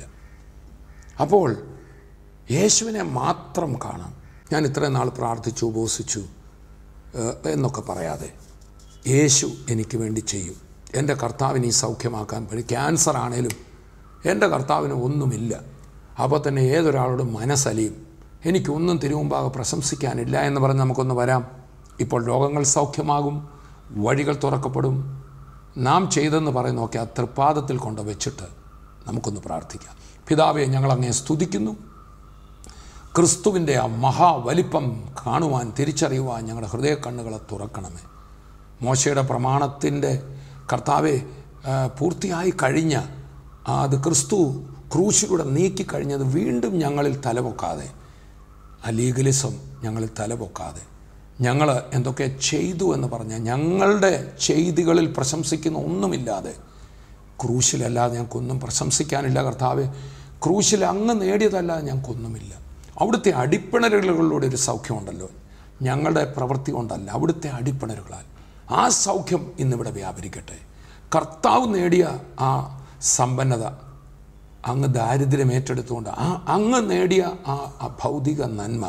അപ്പോൾ യേശുവിനെ മാത്രം കാണാം ഞാൻ ഇത്രയും നാൾ പ്രാർത്ഥിച്ചു ഉപവസിച്ചു ഏഹ്, എന്നൊക്കെ പറയാതെ യേശു എനിക്ക് വേണ്ടി ചെയ്യും എൻ്റെ കർത്താവിനെ ഈ സൗഖ്യമാക്കാൻ പറ്റും ക്യാൻസർ ആണേലും എൻ്റെ കർത്താവിന് ഒന്നുമില്ല അപ്പോൾ തന്നെ ഏതൊരാളോടും മനസ്സലിയും എനിക്കൊന്നും തിരുമുമ്പാകെ പ്രശംസിക്കാനില്ല എന്ന് പറഞ്ഞ് നമുക്കൊന്ന് വരാം ഇപ്പോൾ രോഗങ്ങൾ സൗഖ്യമാകും വഴികൾ തുറക്കപ്പെടും നാം ചെയ്തെന്ന് പറയുന്നതൊക്കെ ആ തൃപ്പാദത്തിൽ കൊണ്ട് വെച്ചിട്ട് നമുക്കൊന്ന് പ്രാർത്ഥിക്കാം പിതാവെ ഞങ്ങൾ അങ്ങേ സ്തുതിക്കുന്നു ക്രിസ്തുവിൻ്റെ ആ മഹാവലിപ്പം കാണുവാൻ തിരിച്ചറിയുവാൻ ഞങ്ങളുടെ ഹൃദയ കണ്ണുകളെ തുറക്കണമേ മോശയുടെ പ്രമാണത്തിൻ്റെ കർത്താവെ ആ, പൂർത്തിയായി കഴിഞ്ഞ ആ, അത് ക്രിസ്തു ക്രൂശിലൂടെ നീക്കിക്കഴിഞ്ഞത് വീണ്ടും ഞങ്ങളിൽ തലപൊക്കാതെ ആ ലീഗലിസം ഞങ്ങളിൽ തലപൊക്കാതെ ഞങ്ങൾ എന്തൊക്കെ ചെയ്തു എന്ന് പറഞ്ഞാൽ ഞങ്ങളുടെ ചെയ്തികളിൽ പ്രശംസിക്കുന്ന ഒന്നുമില്ലാതെ ക്രൂശിലല്ലാതെ ഞങ്ങൾക്കൊന്നും പ്രശംസിക്കാനില്ല കർത്താവ് ക്രൂശിൽ അങ്ങ് നേടിയതല്ലാതെ ഞങ്ങൾക്കൊന്നുമില്ല അവിടുത്തെ അടിപ്പിണരുകളിലൂടെ ഒരു സൗഖ്യമുണ്ടല്ലോ ഞങ്ങളുടെ പ്രവൃത്തി കൊണ്ടല്ല അവിടുത്തെ അടിപ്പിണരുകളാൽ ആ സൗഖ്യം ഇന്നിവിടെ വ്യാപരിക്കട്ടെ കർത്താവ് നേടിയ ആ സമ്പന്നത അങ്ങ് ദാരിദ്ര്യം ഏറ്റെടുത്തുകൊണ്ട് ആ അങ്ങ് നേടിയ ആ ആ ഭൗതിക നന്മ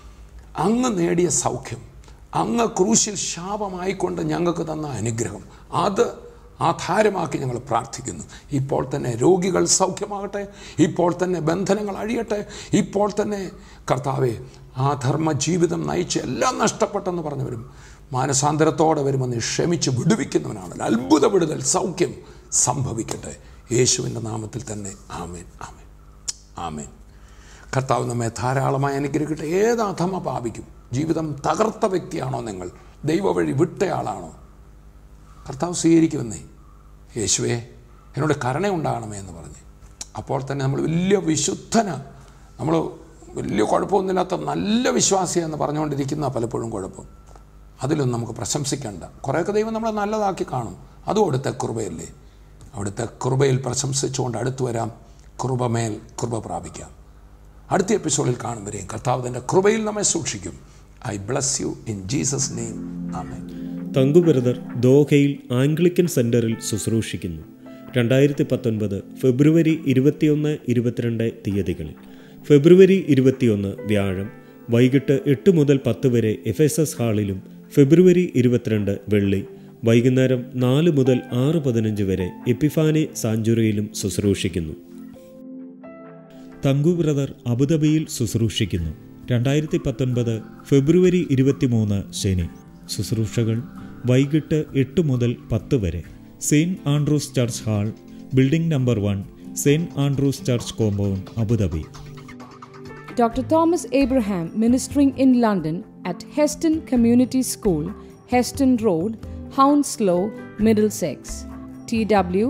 അങ്ങ് നേടിയ സൗഖ്യം അങ്ങ് ക്രൂശിൽ ശാപമായിക്കൊണ്ട് ഞങ്ങൾക്ക് തന്ന അനുഗ്രഹം അത് ആധാരമാക്കി ഞങ്ങൾ പ്രാർത്ഥിക്കുന്നു ഇപ്പോൾ തന്നെ രോഗികൾ സൗഖ്യമാകട്ടെ ഇപ്പോൾ തന്നെ ബന്ധനങ്ങൾ അഴിയട്ടെ ഇപ്പോൾ തന്നെ കർത്താവെ ആ ധർമ്മ ജീവിതം നയിച്ച് എല്ലാം നഷ്ടപ്പെട്ടെന്ന് പറഞ്ഞവരും മാനസാന്തരത്തോടെ വരുമെന്ന് ക്ഷമിച്ച് വിടുവിക്കുന്നവനാണല്ലോ അത്ഭുത വിടുതൽ സൗഖ്യം സംഭവിക്കട്ടെ യേശുവിൻ്റെ നാമത്തിൽ തന്നെ ആമേൻ ആമേൻ ആമേൻ കർത്താവ് നമ്മെ ധാരാളമായി അനുഗ്രഹിക്കട്ടെ ഏത് അധമ പാപിക്കും ജീവിതം തകർത്ത വ്യക്തിയാണോ നിങ്ങൾ ദൈവവഴി വിട്ടയാളാണോ കർത്താവ് സ്വീകരിക്കുമെന്നേ യേശുവേ എന്നോട് കരുണയുണ്ടാകണമേ എന്ന് പറഞ്ഞ് അപ്പോൾ തന്നെ നമ്മൾ വലിയ വിശുദ്ധന നമ്മൾ വലിയ കുഴപ്പമൊന്നുമില്ലാത്ത നല്ല വിശ്വാസിയെന്ന് പറഞ്ഞുകൊണ്ടിരിക്കുന്ന പലപ്പോഴും കുഴപ്പം അതിലൊന്നും നമുക്ക് പ്രശംസിക്കേണ്ട കുറേയൊക്കെ ദൈവം നമ്മളെ നല്ലതാക്കി കാണും അതും അവിടുത്തെ കൃപയല്ലേ അവിടുത്തെ കൃപയിൽ പ്രശംസിച്ചുകൊണ്ട് അടുത്തു വരാം കൃപമേൽ കൃപ പ്രാപിക്കാം അടുത്ത എപ്പിസോഡിൽ കാണും വരെയും കർത്താവ് തൻ്റെ കൃപയിൽ നമ്മെ സൂക്ഷിക്കും I bless you in Jesus name amen Thanku brother ദോഹയിൽ ആംഗ്ലിക്കൻ സെന്ററിൽ ശുശ്രൂഷിക്കുന്നു രണ്ടായിരത്തി പത്തൊൻപത് ഫെബ്രുവരി ഇരുപത്തിയൊന്ന് ഇരുപത്തിരണ്ട് തീയതികളിൽ ഫെബ്രുവരി ഇരുപത്തിയൊന്ന് വ്യാഴം വൈകിട്ട് എട്ട് മുതൽ പത്ത് വരെ എഫ് എസ് എസ് ഹാളിലും ഫെബ്രുവരി ഇരുപത്തിരണ്ട് വെള്ളി വൈകുന്നേരം നാല് മുതൽ ആറ് പതിനഞ്ച് വരെ എപ്പിഫാനി സാഞ്ചുറിയിലും ശുശ്രൂഷിക്കുന്നു തങ്കു ബ്രദർ അബുദാബിയിൽ ശുശ്രൂഷിക്കുന്നു രണ്ടായിരത്തി പത്തൊൻപത് ഫെബ്രുവരി ഇരുപത്തിമൂന്ന് ശനി ശുശ്രൂഷകൾ വൈകിട്ട് എട്ട് മുതൽ പത്ത് വരെ saint Andrews church hall building number one saint Andrews church compound Abu Dhabi Dr. Thomas Abraham ministering in London at Heston Community School, Heston Road, Hounslow, Middlesex, TW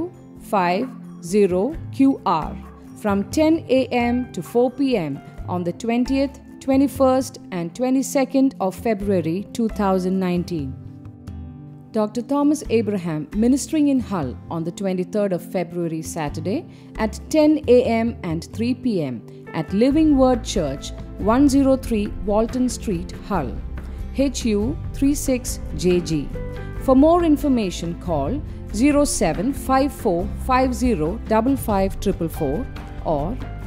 50QR, from 10 a.m. to 4 p.m. on the 20th, 21st, and 22nd of February 2019. Dr. Thomas Abraham ministering in Hull on the 23rd of February, Saturday at 10 a.m. and 3 p.m. at Living Word Church, 103 Walton Street, Hull, HU 36JG. For more information, call 0754505544 or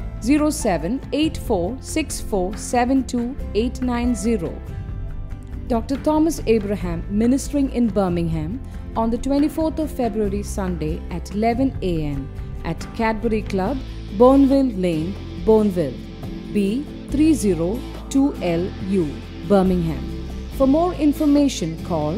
078464728890. Dr. Thomas Abraham ministering in Birmingham on the 24th of February Sunday at 11 a.m. at Cadbury Club, Boneville Lane, Boneville, B302LU, Birmingham. For more information, call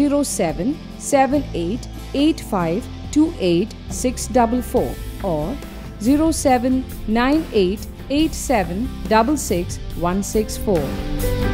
077885286644 or 079887666164.